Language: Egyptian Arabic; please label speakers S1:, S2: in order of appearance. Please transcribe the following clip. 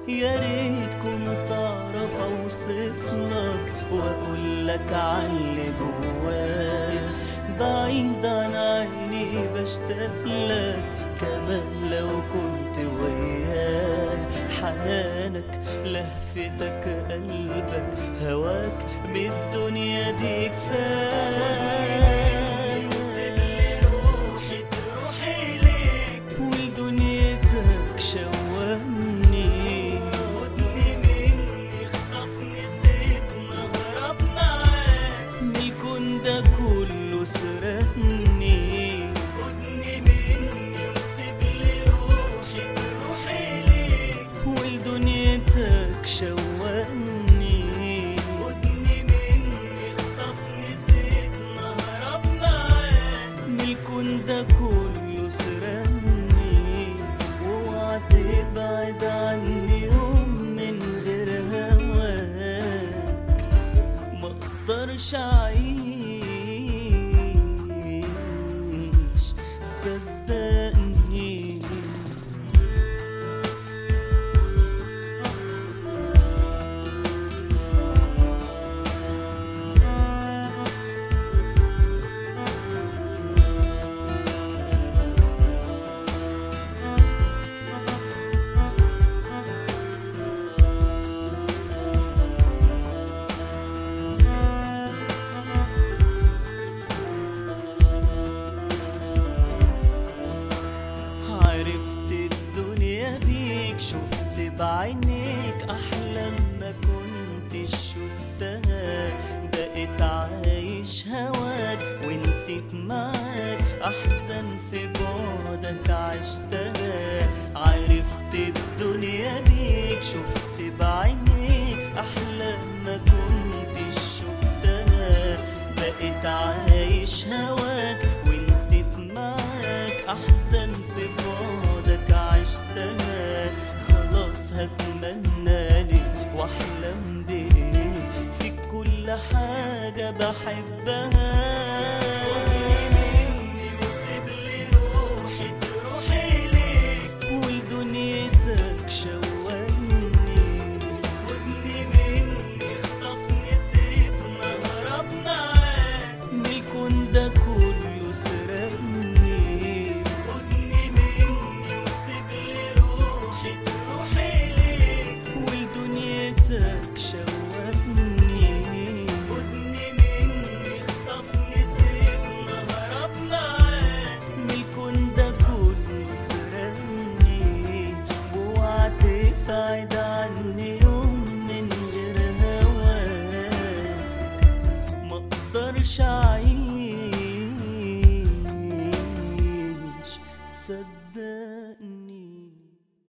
S1: يا ريت كنت اعرف اوصف لك واقول لك على جوايا بعيد عن عيني بشتاق لك كمان لو كنت وياي حنانك لهفتك قلبك هواك بالدنيا دي كفايه سيبلي روحي تروح إليك ولدنيتك شوقني خدني مني اخطفني سيبنا اهرب معاك من الكون ده كله سرقني خدني مني وسيبلي روحي تروح إليك ولدنيتك شوقني خدني مني اخطفني سيبنا اهرب معاك من الكون ده كله سرقني واوعى تبعد عني يوم من غير هواك ما اقدرش اعيش صدقني عرفت الدنيا بيك شفت بعينيك أحلام ما كنتش شفتها بقيت عايش هواك ونسيت معاك أحسن في بعدك عشتها عرفت الدنيا بيك شفت بعينيك أحلام ما كنتش شفتها بقيت عايش هواك ونسيت معاك أحسن في بعدك عشتها خلاص هتمنى لي وأحلم بإيه في كل حاجة بحبها وسيبلي روحي تروح إليك ولدنيتك شوقني خدني مني اخطفني سيبنا اهرب معاك من الكون ده كله سرقني خدني مني وسيبلي روحي تروح إليك ولدنيتك شوقني خدني مني اخطفني سيبنا اهرب معاك من الكون ده كله سرقني واوعى تبعد عني يوم من غير هواك ما اقدرش